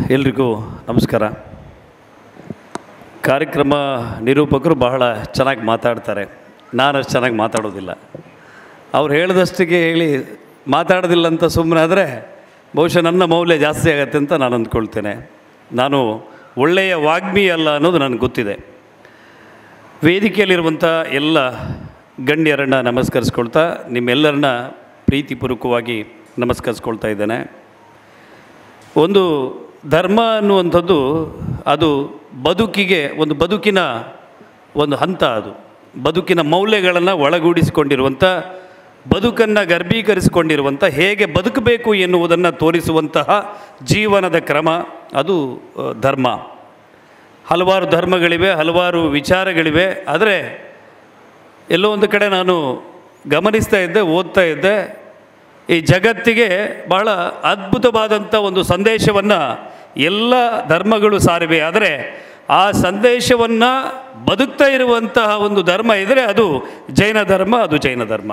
ಎಲ್ರಿಗೂ ನಮಸ್ಕಾರ ಕಾರ್ಯಕ್ರಮ ನಿರೂಪಕರು ಬಹಳ ಚೆನ್ನಾಗಿ ಮಾತಾಡ್ತಾರೆ ನಾನು ಅಷ್ಟು ಚೆನ್ನಾಗಿ ಮಾತಾಡೋದಿಲ್ಲ ಅವ್ರು ಹೇಳಿದಷ್ಟಿಗೆ ಹೇಳಿ ಮಾತಾಡೋದಿಲ್ಲ ಅಂತ ಸುಮ್ಮನೆ ಆದರೆ ಬಹುಶಃ ನನ್ನ ಮೌಲ್ಯ ಜಾಸ್ತಿ ಆಗತ್ತೆ ಅಂತ ನಾನು ಅಂದ್ಕೊಳ್ತೇನೆ ನಾನು ಒಳ್ಳೆಯ ವಾಗ್ಮಿ ಅಲ್ಲ ಅನ್ನೋದು ನನಗೆ ಗೊತ್ತಿದೆ ವೇದಿಕೆಯಲ್ಲಿರುವಂಥ ಎಲ್ಲ ಗಣ್ಯರನ್ನು ನಮಸ್ಕರಿಸ್ಕೊಳ್ತಾ ನಿಮ್ಮೆಲ್ಲರನ್ನ ಪ್ರೀತಿಪೂರ್ವಕವಾಗಿ ನಮಸ್ಕರಿಸ್ಕೊಳ್ತಾ ಇದ್ದೇನೆ ಒಂದು ಧರ್ಮ ಅನ್ನುವಂಥದ್ದು ಅದು ಬದುಕಿಗೆ ಒಂದು ಬದುಕಿನ ಒಂದು ಹಂತ ಅದು ಬದುಕಿನ ಮೌಲ್ಯಗಳನ್ನು ಒಳಗೂಡಿಸಿಕೊಂಡಿರುವಂಥ ಬದುಕನ್ನು ಗರ್ಭೀಕರಿಸಿಕೊಂಡಿರುವಂಥ ಹೇಗೆ ಬದುಕಬೇಕು ಎನ್ನುವುದನ್ನು ತೋರಿಸುವಂತಹ ಜೀವನದ ಕ್ರಮ ಅದು ಆ, ಧರ್ಮ ಹಲವಾರು ಧರ್ಮಗಳಿವೆ ಹಲವಾರು ವಿಚಾರಗಳಿವೆ ಆದರೆ ಎಲ್ಲೋ ಒಂದು ಕಡೆ ನಾನು ಗಮನಿಸ್ತಾ ಇದ್ದೆ ಓದ್ತಾ ಇದ್ದೆ ಈ ಜಗತ್ತಿಗೆ ಬಹಳ ಅದ್ಭುತವಾದಂಥ ಒಂದು ಸಂದೇಶವನ್ನು ಎಲ್ಲ ಧರ್ಮಗಳು ಸಾರಿವೆ ಆದರೆ ಆ ಸಂದೇಶವನ್ನು ಬದುಕ್ತಾ ಇರುವಂತಹ ಒಂದು ಧರ್ಮ ಇದ್ದರೆ ಅದು ಜೈನ ಧರ್ಮ ಅದು ಜೈನ ಧರ್ಮ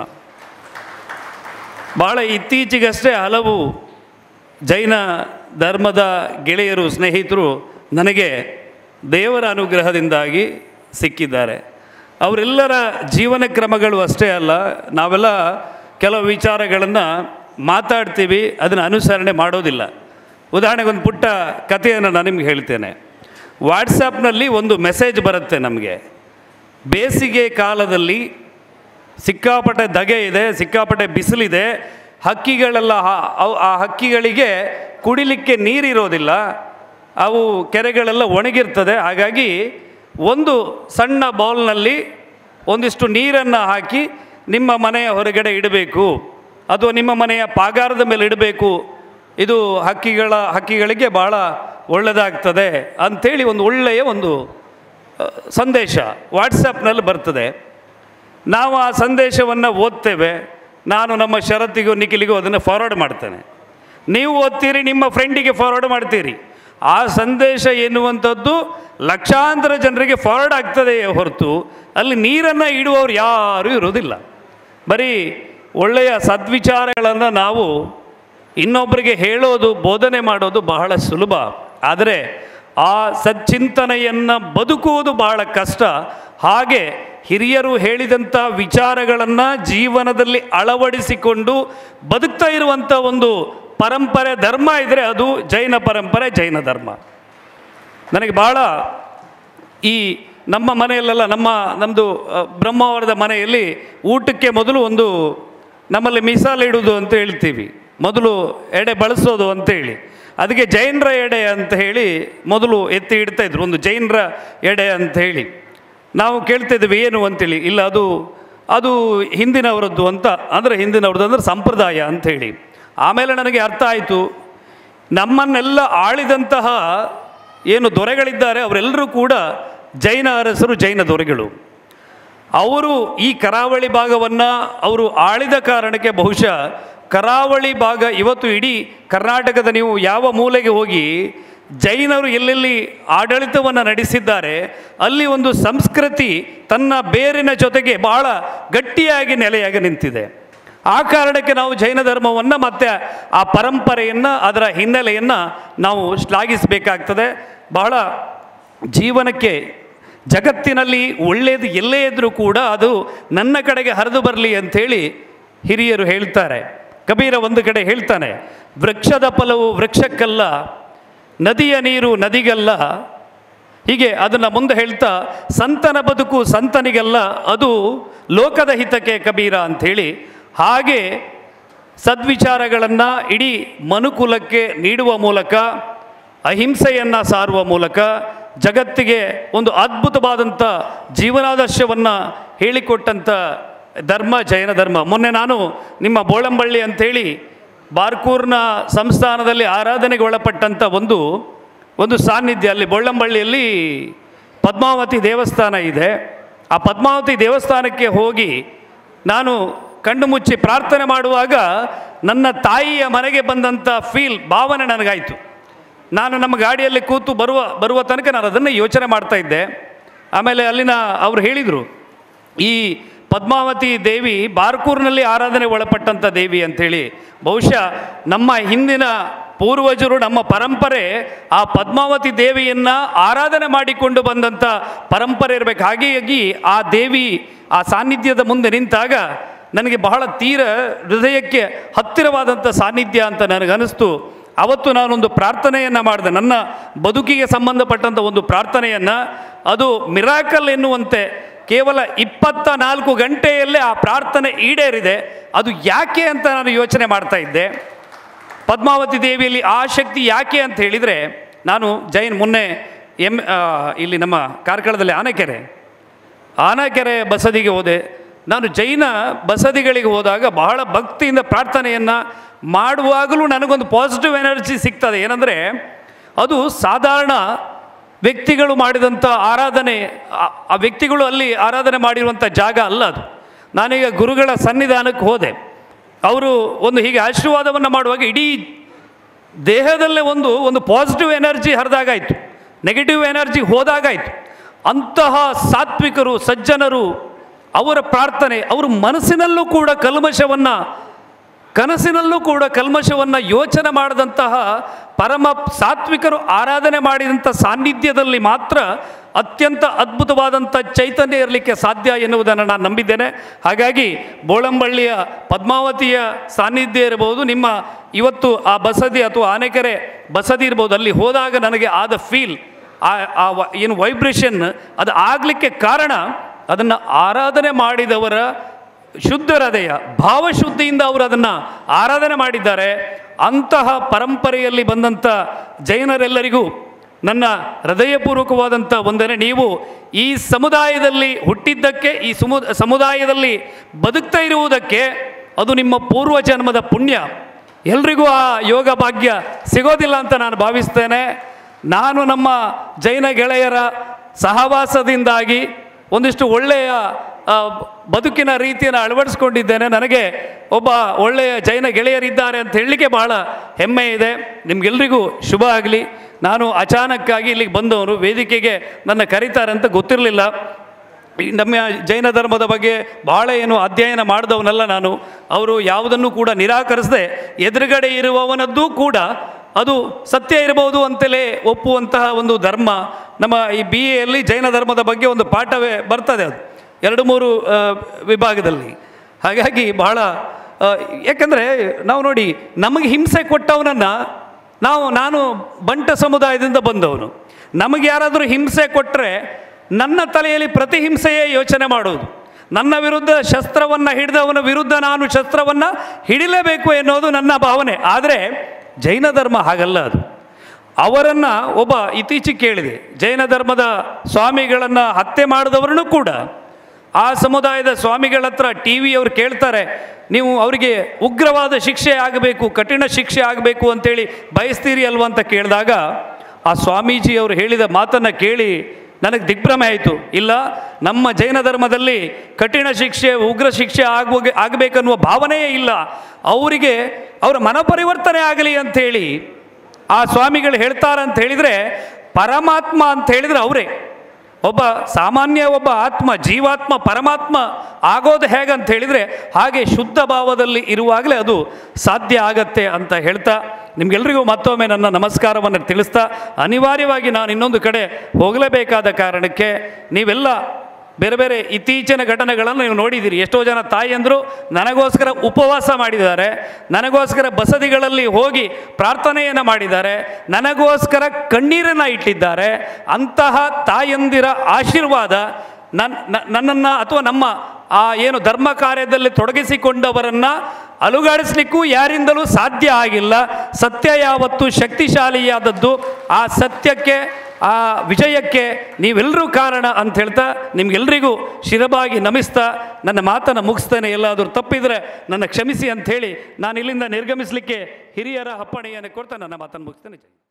ಭಾಳ ಇತ್ತೀಚೆಗಷ್ಟೇ ಹಲವು ಜೈನ ಧರ್ಮದ ಗೆಳೆಯರು ಸ್ನೇಹಿತರು ನನಗೆ ದೇವರ ಅನುಗ್ರಹದಿಂದಾಗಿ ಸಿಕ್ಕಿದ್ದಾರೆ ಅವರೆಲ್ಲರ ಜೀವನ ಕ್ರಮಗಳು ಅಷ್ಟೇ ಅಲ್ಲ ನಾವೆಲ್ಲ ಕೆಲವು ವಿಚಾರಗಳನ್ನು ಮಾತಾಡ್ತೀವಿ ಅದನ್ನು ಅನುಸರಣೆ ಮಾಡೋದಿಲ್ಲ ಉದಾಹರಣೆಗೆ ಒಂದು ಪುಟ್ಟ ಕಥೆಯನ್ನು ನಾನು ನಿಮ್ಗೆ ಹೇಳ್ತೇನೆ ವಾಟ್ಸಪ್ನಲ್ಲಿ ಒಂದು ಮೆಸೇಜ್ ಬರುತ್ತೆ ನಮಗೆ ಬೇಸಿಗೆ ಕಾಲದಲ್ಲಿ ಸಿಕ್ಕಾಪಟ್ಟೆ ಧಗೆ ಇದೆ ಸಿಕ್ಕಾಪಟ್ಟೆ ಬಿಸಿಲಿದೆ ಹಕ್ಕಿಗಳೆಲ್ಲ ಆ- ಅವ್- ಆ ಹಕ್ಕಿಗಳಿಗೆ ಕುಡಿಲಿಕ್ಕೆ ನೀರಿರೋದಿಲ್ಲ ಅವು ಕೆರೆಗಳೆಲ್ಲ ಒಣಗಿರ್ತದೆ ಹಾಗಾಗಿ ಒಂದು ಸಣ್ಣ ಬೌಲ್ನಲ್ಲಿ ಒಂದಿಷ್ಟು ನೀರನ್ನು ಹಾಕಿ ನಿಮ್ಮ ಮನೆಯ ಹೊರಗಡೆ ಇಡಬೇಕು ಅಥವಾ ನಿಮ್ಮ ಮನೆಯ ಪಾಗಾರದ ಮೇಲೆ ಇಡಬೇಕು ಇದು ಹಕ್ಕಿಗಳ ಹಕ್ಕಿಗಳಿಗೆ ಭಾಳ ಒಳ್ಳೆಯದಾಗ್ತದೆ ಅಂಥೇಳಿ ಒಂದು ಒಳ್ಳೆಯ ಒಂದು ಅ, ಸಂದೇಶ ವಾಟ್ಸಪ್ನಲ್ಲಿ ಬರ್ತದೆ ನಾವು ಆ ಸಂದೇಶವನ್ನು ಓದ್ತೇವೆ ನಾನು ನಮ್ಮ ಷರತ್ತಿಗೂ ನಿಖಿಲಿಗೂ ಅದನ್ನು ಫಾರ್ವರ್ಡ್ ಮಾಡ್ತೇನೆ ನೀವು ಓದ್ತೀರಿ ನಿಮ್ಮ ಫ್ರೆಂಡಿಗೆ ಫಾರ್ವರ್ಡ್ ಮಾಡ್ತೀರಿ ಆ ಸಂದೇಶ ಎನ್ನುವಂಥದ್ದು ಲಕ್ಷಾಂತರ ಜನರಿಗೆ ಫಾರ್ವರ್ಡ್ ಆಗ್ತದೆಯೇ ಹೊರತು ಅಲ್ಲಿ ನೀರನ್ನು ಇಡುವವರು ಯಾರೂ ಇರೋದಿಲ್ಲ ಬರೀ ಒಳ್ಳೆಯ ಸದ್ವಿಚಾರಗಳನ್ನು ನಾವು ಇನ್ನೊಬ್ಬರಿಗೆ ಹೇಳೋದು ಬೋಧನೆ ಮಾಡೋದು ಬಹಳ ಸುಲಭ ಆದರೆ ಆ ಸಚ್ಚಿಂತನೆಯನ್ನು ಬದುಕುವುದು ಬಹಳ ಕಷ್ಟ ಹಾಗೆ ಹಿರಿಯರು ಹೇಳಿದಂಥ ವಿಚಾರಗಳನ್ನು ಜೀವನದಲ್ಲಿ ಅಳವಡಿಸಿಕೊಂಡು ಬದುಕ್ತಾ ಇರುವಂಥ ಒಂದು ಪರಂಪರೆ ಧರ್ಮ ಇದ್ದರೆ ಅದು ಜೈನ ಪರಂಪರೆ ಜೈನ ಧರ್ಮ ನನಗೆ ಭಾಳ ಈ ನಮ್ಮ ಮನೆಯಲ್ಲೆಲ್ಲ ನಮ್ಮ ನಮ್ಮದು ಬ್ರಹ್ಮಾವರದ ಮನೆಯಲ್ಲಿ ಊಟಕ್ಕೆ ಮೊದಲು ಒಂದು ನಮ್ಮಲ್ಲಿ ಮಿಸಾಲ್ ಇಡುವುದು ಅಂತ ಹೇಳ್ತೀವಿ ಮೊದಲು ಎಡೆ ಬಳಸೋದು ಅಂತೇಳಿ ಅದಕ್ಕೆ ಜೈನರ ಎಡೆ ಅಂತ ಹೇಳಿ ಮೊದಲು ಎತ್ತಿ ಇಡ್ತಾ ಇದ್ರು ಒಂದು ಜೈನರ ಎಡೆ ಅಂತ ಹೇಳಿ ನಾವು ಕೇಳ್ತಿದ್ವಿ ಏನು ಅಂತೇಳಿ ಇಲ್ಲ ಅದು ಅದು ಹಿಂದಿನವರದ್ದು ಅಂತ ಅಂದರೆ ಹಿಂದಿನವ್ರದ್ದು ಅಂದರೆ ಸಂಪ್ರದಾಯ ಅಂಥೇಳಿ ಆಮೇಲೆ ನನಗೆ ಅರ್ಥ ಆಯಿತು ನಮ್ಮನ್ನೆಲ್ಲ ಆಳಿದಂತಹ ಏನು ದೊರೆಗಳಿದ್ದಾರೆ ಅವರೆಲ್ಲರೂ ಕೂಡ ಜೈನ ಅರಸರು ಜೈನ ದೊರೆಗಳು ಅವರು ಈ ಕರಾವಳಿ ಭಾಗವನ್ನು ಅವರು ಆಳಿದ ಕಾರಣಕ್ಕೆ ಬಹುಶಃ ಕರಾವಳಿ ಭಾಗ ಇವತ್ತು ಇಡೀ ಕರ್ನಾಟಕದ ನೀವು ಯಾವ ಮೂಲೆಗೆ ಹೋಗಿ ಜೈನರು ಎಲ್ಲೆಲ್ಲಿ ಆಡಳಿತವನ್ನು ನಡೆಸಿದ್ದಾರೆ ಅಲ್ಲಿ ಒಂದು ಸಂಸ್ಕೃತಿ ತನ್ನ ಬೇರಿನ ಜೊತೆಗೆ ಬಹಳ ಗಟ್ಟಿಯಾಗಿ ನೆಲೆಯಾಗಿ ನಿಂತಿದೆ ಆ ಕಾರಣಕ್ಕೆ ನಾವು ಜೈನ ಧರ್ಮವನ್ನು ಮತ್ತು ಆ ಪರಂಪರೆಯನ್ನು ಅದರ ಹಿನ್ನೆಲೆಯನ್ನು ನಾವು ಶ್ಲಾಘಿಸಬೇಕಾಗ್ತದೆ ಬಹಳ ಜೀವನಕ್ಕೆ ಜಗತ್ತಿನಲ್ಲಿ ಒಳ್ಳೆಯದು ಎಲ್ಲೇ ಇದ್ದರೂ ಕೂಡ ಅದು ನನ್ನ ಕಡೆಗೆ ಹರಿದು ಬರಲಿ ಅಂಥೇಳಿ ಹಿರಿಯರು ಹೇಳ್ತಾರೆ ಕಬೀರ ಒಂದು ಕಡೆ ಹೇಳ್ತಾನೆ ವೃಕ್ಷದ ಫಲವು ವೃಕ್ಷಕ್ಕಲ್ಲ ನದಿಯ ನೀರು ನದಿಗಲ್ಲ ಹೀಗೆ ಅದನ್ನು ಮುಂದೆ ಹೇಳ್ತಾ ಸಂತನ ಬದುಕು ಸಂತನಿಗಲ್ಲ ಅದು ಲೋಕದ ಹಿತಕ್ಕೆ ಕಬೀರ ಅಂಥೇಳಿ ಹಾಗೆ ಸದ್ವಿಚಾರಗಳನ್ನು ಇಡೀ ಮನುಕುಲಕ್ಕೆ ನೀಡುವ ಮೂಲಕ ಅಹಿಂಸೆಯನ್ನು ಸಾರುವ ಮೂಲಕ ಜಗತ್ತಿಗೆ ಒಂದು ಅದ್ಭುತವಾದಂಥ ಜೀವನಾದರ್ಶವನ್ನು ಹೇಳಿಕೊಟ್ಟಂಥ ಧರ್ಮ ಜೈನ ಧರ್ಮ ಮೊನ್ನೆ ನಾನು ನಿಮ್ಮ ಬೋಳಂಬಳ್ಳಿ ಅಂಥೇಳಿ ಬಾರ್ಕೂರ್ನ ಸಂಸ್ಥಾನದಲ್ಲಿ ಆರಾಧನೆಗೆ ಒಳಪಟ್ಟಂಥ ಒಂದು ಒಂದು ಸಾನ್ನಿಧ್ಯ ಅಲ್ಲಿ ಬೊಳ್ಳಂಬಳ್ಳಿಯಲ್ಲಿ ಪದ್ಮಾವತಿ ದೇವಸ್ಥಾನ ಇದೆ ಆ ಪದ್ಮಾವತಿ ದೇವಸ್ಥಾನಕ್ಕೆ ಹೋಗಿ ನಾನು ಕಣ್ಣು ಮುಚ್ಚಿ ಪ್ರಾರ್ಥನೆ ಮಾಡುವಾಗ ನನ್ನ ತಾಯಿಯ ಮನೆಗೆ ಬಂದಂಥ ಫೀಲ್ ಭಾವನೆ ನನಗಾಯಿತು ನಾನು ನಮ್ಮ ಗಾಡಿಯಲ್ಲಿ ಕೂತು ಬರುವ ಬರುವ ತನಕ ನಾನು ಅದನ್ನೇ ಯೋಚನೆ ಮಾಡ್ತಾ ಇದ್ದೆ ಆಮೇಲೆ ಅಲ್ಲಿನ ಅವ್ರು ಹೇಳಿದರು ಈ ಪದ್ಮಾವತಿ ದೇವಿ ಬಾರ್ಕೂರ್ನಲ್ಲಿ ಆರಾಧನೆ ಒಳಪಟ್ಟಂಥ ದೇವಿ ಅಂಥೇಳಿ ಬಹುಶಃ ನಮ್ಮ ಹಿಂದಿನ ಪೂರ್ವಜರು ನಮ್ಮ ಪರಂಪರೆ ಆ ಪದ್ಮಾವತಿ ದೇವಿಯನ್ನು ಆರಾಧನೆ ಮಾಡಿಕೊಂಡು ಬಂದಂಥ ಪರಂಪರೆ ಇರಬೇಕು ಹಾಗಾಗಿ ಆ ದೇವಿ ಆ ಸಾನ್ನಿಧ್ಯದ ಮುಂದೆ ನಿಂತಾಗ ನನಗೆ ಬಹಳ ತೀರ ಹೃದಯಕ್ಕೆ ಹತ್ತಿರವಾದಂಥ ಸಾನ್ನಿಧ್ಯ ಅಂತ ನನಗನ್ನಿಸ್ತು ಅವತ್ತು ನಾನೊಂದು ಪ್ರಾರ್ಥನೆಯನ್ನು ಮಾಡಿದೆ ನನ್ನ ಬದುಕಿಗೆ ಸಂಬಂಧಪಟ್ಟಂಥ ಒಂದು ಪ್ರಾರ್ಥನೆಯನ್ನು ಅದು ಮಿರಾಕಲ್ ಎನ್ನುವಂತೆ ಕೇವಲ ಇಪ್ಪತ್ತ ನಾಲ್ಕು ಗಂಟೆಯಲ್ಲೇ ಆ ಪ್ರಾರ್ಥನೆ ಈಡೇರಿದೆ ಅದು ಯಾಕೆ ಅಂತ ನಾನು ಯೋಚನೆ ಮಾಡ್ತಾ ಇದ್ದೆ ಪದ್ಮಾವತಿ ದೇವಿಯಲ್ಲಿ ಆ ಶಕ್ತಿ ಯಾಕೆ ಅಂತ ಹೇಳಿದರೆ ನಾನು ಜೈನ್ ಮೊನ್ನೆ ಎಮ್ ಆ, ಇಲ್ಲಿ ನಮ್ಮ ಕಾರ್ಕಳದಲ್ಲಿ ಆನೆಕೆರೆ ಆನಕೆರೆ ಬಸದಿಗೆ ಹೋದೆ ನಾನು ಜೈನ ಬಸದಿಗಳಿಗೆ ಹೋದಾಗ ಬಹಳ ಭಕ್ತಿಯಿಂದ ಪ್ರಾರ್ಥನೆಯನ್ನು ಮಾಡುವಾಗಲೂ ನನಗೊಂದು ಪಾಸಿಟಿವ್ ಎನರ್ಜಿ ಸಿಗ್ತದೆ ಏನಂದರೆ ಅದು ಸಾಧಾರಣ ವ್ಯಕ್ತಿಗಳು ಮಾಡಿದಂಥ ಆರಾಧನೆ ಆ- ಆ ವ್ಯಕ್ತಿಗಳು ಅಲ್ಲಿ ಆರಾಧನೆ ಮಾಡಿರುವಂಥ ಜಾಗ ಅಲ್ಲ ಅದು ನಾನೀಗ ಗುರುಗಳ ಸನ್ನಿಧಾನಕ್ಕೆ ಹೋದೆ ಅವರು ಒಂದು ಹೀಗೆ ಆಶೀರ್ವಾದವನ್ನು ಮಾಡುವಾಗ ಇಡೀ ದೇಹದಲ್ಲೇ ಒಂದು ಒಂದು ಪಾಸಿಟಿವ್ ಎನರ್ಜಿ ಹರಿದಾಗಾಯಿತು ನೆಗೆಟಿವ್ ಎನರ್ಜಿ ಹೋದಾಗಾಯಿತು ಅಂತಹ ಸಾತ್ವಿಕರು ಸಜ್ಜನರು ಅವರ ಪ್ರಾರ್ಥನೆ ಅವರು ಮನಸ್ಸಿನಲ್ಲೂ ಕೂಡ ಕಲ್ಮಶವನ್ನು ಕನಸಿನಲ್ಲೂ ಕೂಡ ಕಲ್ಮಶವನ್ನು ಯೋಚನೆ ಮಾಡಿದಂತಹ ಪರಮ ಸಾತ್ವಿಕರು ಆರಾಧನೆ ಮಾಡಿದಂಥ ಸಾನ್ನಿಧ್ಯದಲ್ಲಿ ಮಾತ್ರ ಅತ್ಯಂತ ಅದ್ಭುತವಾದಂಥ ಚೈತನ್ಯ ಇರಲಿಕ್ಕೆ ಸಾಧ್ಯ ಎನ್ನುವುದನ್ನು ನಾನು ನಂಬಿದ್ದೇನೆ ಹಾಗಾಗಿ ಬೋಳಂಬಳ್ಳಿಯ ಪದ್ಮಾವತಿಯ ಸಾನ್ನಿಧ್ಯ ಇರಬಹುದು ನಿಮ್ಮ ಇವತ್ತು ಆ ಬಸದಿ ಅಥವಾ ಆನೆಕೆರೆ ಬಸದಿ ಇರ್ಬೋದು ಅಲ್ಲಿ ಹೋದಾಗ ನನಗೆ ಆದ ಫೀಲ್ ಆ ಆ ವ- ಏನು ವೈಬ್ರೇಷನ್ ಅದು ಆಗಲಿಕ್ಕೆ ಕಾರಣ ಅದನ್ನು ಆರಾಧನೆ ಮಾಡಿದವರ ಶುದ್ಧ ಹೃದಯ ಭಾವಶುದ್ಧಿಯಿಂದ ಅವರು ಅದನ್ನು ಆರಾಧನೆ ಮಾಡಿದ್ದಾರೆ ಅಂತಹ ಪರಂಪರೆಯಲ್ಲಿ ಬಂದಂಥ ಜೈನರೆಲ್ಲರಿಗೂ ನನ್ನ ಹೃದಯಪೂರ್ವಕವಾದಂಥ ವಂದನೆ ನೀವು ಈ ಸಮುದಾಯದಲ್ಲಿ ಹುಟ್ಟಿದ್ದಕ್ಕೆ ಈ ಸುಮು ಸಮುದಾಯದಲ್ಲಿ ಬದುಕ್ತಾ ಇರುವುದಕ್ಕೆ ಅದು ನಿಮ್ಮ ಪೂರ್ವ ಜನ್ಮದ ಪುಣ್ಯ ಎಲ್ರಿಗೂ ಆ ಯೋಗ ಭಾಗ್ಯ ಸಿಗೋದಿಲ್ಲ ಅಂತ ನಾನು ಭಾವಿಸ್ತೇನೆ ನಾನು ನಮ್ಮ ಜೈನ ಗೆಳೆಯರ ಸಹವಾಸದಿಂದಾಗಿ ಒಂದಿಷ್ಟು ಒಳ್ಳೆಯ ಆ, ಬದುಕಿನ ರೀತಿಯನ್ನು ಅಳವಡಿಸ್ಕೊಂಡಿದ್ದೇನೆ ನನಗೆ ಒಬ್ಬ ಒಳ್ಳೆಯ ಜೈನ ಗೆಳೆಯರಿದ್ದಾರೆ ಅಂತ ಹೇಳಲಿಕ್ಕೆ ಬಹಳ ಹೆಮ್ಮೆ ಇದೆ ನಿಮಗೆಲ್ರಿಗೂ ಶುಭ ಆಗಲಿ ನಾನು ಅಚಾನಕ್ಕಾಗಿ ಇಲ್ಲಿಗೆ ಬಂದವರು ವೇದಿಕೆಗೆ ನನ್ನ ಕರೀತಾರೆ ಅಂತ ಗೊತ್ತಿರಲಿಲ್ಲ ಈ ನಮ್ಮ ಜೈನ ಧರ್ಮದ ಬಗ್ಗೆ ಬಹಳ ಏನು ಅಧ್ಯಯನ ಮಾಡಿದವನಲ್ಲ ನಾನು ಅವರು ಯಾವುದನ್ನು ಕೂಡ ನಿರಾಕರಿಸದೆ ಎದುರುಗಡೆ ಇರುವವನದ್ದು ಕೂಡ ಅದು ಸತ್ಯ ಇರಬಹುದು ಅಂತಲೇ ಒಪ್ಪುವಂತಹ ಒಂದು ಧರ್ಮ ನಮ್ಮ ಈ ಬಿ ಎಲ್ಲಿ ಜೈನ ಧರ್ಮದ ಬಗ್ಗೆ ಒಂದು ಪಾಠವೇ ಬರ್ತದೆ ಅದು ಎರಡು ಮೂರು ಆ, ವಿಭಾಗದಲ್ಲಿ ಹಾಗಾಗಿ ಬಹಳ ಆ, ಯಾಕಂದರೆ ನಾವು ನೋಡಿ ನಮಗೆ ಹಿಂಸೆ ಕೊಟ್ಟವನನ್ನು ನಾವು ನಾನು ಬಂಟ ಸಮುದಾಯದಿಂದ ಬಂದವನು ನಮಗೆ ಯಾರಾದರೂ ಹಿಂಸೆ ಕೊಟ್ಟರೆ ನನ್ನ ತಲೆಯಲ್ಲಿ ಪ್ರತಿಹಿಂಸೆಯೇ ಯೋಚನೆ ಮಾಡೋದು ನನ್ನ ವಿರುದ್ಧ ಶಸ್ತ್ರವನ್ನು ಹಿಡಿದವನ ವಿರುದ್ಧ ನಾನು ಶಸ್ತ್ರವನ್ನು ಹಿಡಿಲೇಬೇಕು ಎನ್ನುವುದು ನನ್ನ ಭಾವನೆ ಆದರೆ ಜೈನ ಧರ್ಮ ಹಾಗಲ್ಲ ಅದು ಅವರನ್ನು ಒಬ್ಬ ಇತ್ತೀಚೆಗೆ ಕೇಳಿದೆ ಜೈನ ಧರ್ಮದ ಸ್ವಾಮಿಗಳನ್ನು ಹತ್ಯೆ ಮಾಡಿದವರನ್ನು ಕೂಡ ಆ ಸಮುದಾಯದ ಸ್ವಾಮಿಗಳ ಹತ್ರ ಟಿ ವಿಯವರು ಕೇಳ್ತಾರೆ ನೀವು ಅವರಿಗೆ ಉಗ್ರವಾದ ಶಿಕ್ಷೆ ಆಗಬೇಕು ಕಠಿಣ ಶಿಕ್ಷೆ ಆಗಬೇಕು ಅಂತೇಳಿ ಬಯಸ್ತೀರಿ ಅಲ್ವಾ ಅಂತ ಕೇಳಿದಾಗ ಆ ಸ್ವಾಮೀಜಿ ಅವರು ಹೇಳಿದ ಮಾತನ್ನು ಕೇಳಿ ನನಗೆ ದಿಗ್ಭ್ರಮೆ ಆಯಿತು ಇಲ್ಲ ನಮ್ಮ ಜೈನ ಧರ್ಮದಲ್ಲಿ ಕಠಿಣ ಶಿಕ್ಷೆ ಉಗ್ರ ಶಿಕ್ಷೆ ಆಗುವ ಆಗಬೇಕನ್ನುವ ಭಾವನೆಯೇ ಇಲ್ಲ ಅವರಿಗೆ ಅವರ ಮನಪರಿವರ್ತನೆ ಆಗಲಿ ಅಂಥೇಳಿ ಆ ಸ್ವಾಮಿಗಳು ಹೇಳ್ತಾರೆ ಅಂತ ಹೇಳಿದರೆ ಪರಮಾತ್ಮ ಅಂತ ಹೇಳಿದರೆ ಅವರೇ ಒಬ್ಬ ಸಾಮಾನ್ಯ ಒಬ್ಬ ಆತ್ಮ ಜೀವಾತ್ಮ ಪರಮಾತ್ಮ ಆಗೋದು ಹೇಗಂತ ಹೇಳಿದರೆ ಹಾಗೆ ಶುದ್ಧ ಭಾವದಲ್ಲಿ ಇರುವಾಗಲೇ ಅದು ಸಾಧ್ಯ ಆಗತ್ತೆ ಅಂತ ಹೇಳ್ತಾ ನಿಮಗೆಲ್ರಿಗೂ ಮತ್ತೊಮ್ಮೆ ನನ್ನ ನಮಸ್ಕಾರವನ್ನು ತಿಳಿಸ್ತಾ ಅನಿವಾರ್ಯವಾಗಿ ನಾನು ಇನ್ನೊಂದು ಕಡೆ ಹೋಗಲೇಬೇಕಾದ ಕಾರಣಕ್ಕೆ ನೀವೆಲ್ಲ ಬೇರೆ ಬೇರೆ ಇತ್ತೀಚಿನ ಘಟನೆಗಳನ್ನು ನೀವು ನೋಡಿದ್ದೀರಿ ಎಷ್ಟೋ ಜನ ತಾಯಿಯಂದರು ನನಗೋಸ್ಕರ ಉಪವಾಸ ಮಾಡಿದ್ದಾರೆ ನನಗೋಸ್ಕರ ಬಸದಿಗಳಲ್ಲಿ ಹೋಗಿ ಪ್ರಾರ್ಥನೆಯನ್ನು ಮಾಡಿದ್ದಾರೆ ನನಗೋಸ್ಕರ ಕಣ್ಣೀರನ್ನು ಇಟ್ಟಿದ್ದಾರೆ ಅಂತಹ ತಾಯಂದಿರ ಆಶೀರ್ವಾದ ನನ್ನ ನನ್ನನ್ನು ಅಥವಾ ನಮ್ಮ ಆ ಏನು ಧರ್ಮ ಕಾರ್ಯದಲ್ಲಿ ತೊಡಗಿಸಿಕೊಂಡವರನ್ನು ಅಲುಗಾಡಿಸ್ಲಿಕ್ಕೂ ಯಾರಿಂದಲೂ ಸಾಧ್ಯ ಆಗಿಲ್ಲ ಸತ್ಯ ಯಾವತ್ತು ಶಕ್ತಿಶಾಲಿಯಾದದ್ದು ಆ ಸತ್ಯಕ್ಕೆ ಆ ವಿಜಯಕ್ಕೆ ನೀವೆಲ್ಲರೂ ಕಾರಣ ಅಂತ ಹೇಳ್ತಾ ನಿಮ್ಗೆಲ್ರಿಗೂ ಶಿರಬಾಗಿ ನಮಿಸ್ತಾ ನನ್ನ ಮಾತನ್ನು ಮುಗಿಸ್ತೇನೆ ಎಲ್ಲಾದರೂ ತಪ್ಪಿದರೆ ನನ್ನ ಕ್ಷಮಿಸಿ ಅಂತ ಹೇಳಿ ನಾನು ಇಲ್ಲಿಂದ ನಿರ್ಗಮಿಸಲಿಕ್ಕೆ ಹಿರಿಯರ ಅಪ್ಪಣೆಯನ್ನು ಕೊಡ್ತಾ ನನ್ನ ಮಾತನ್ನು ಮುಗಿಸ್ತೇನೆ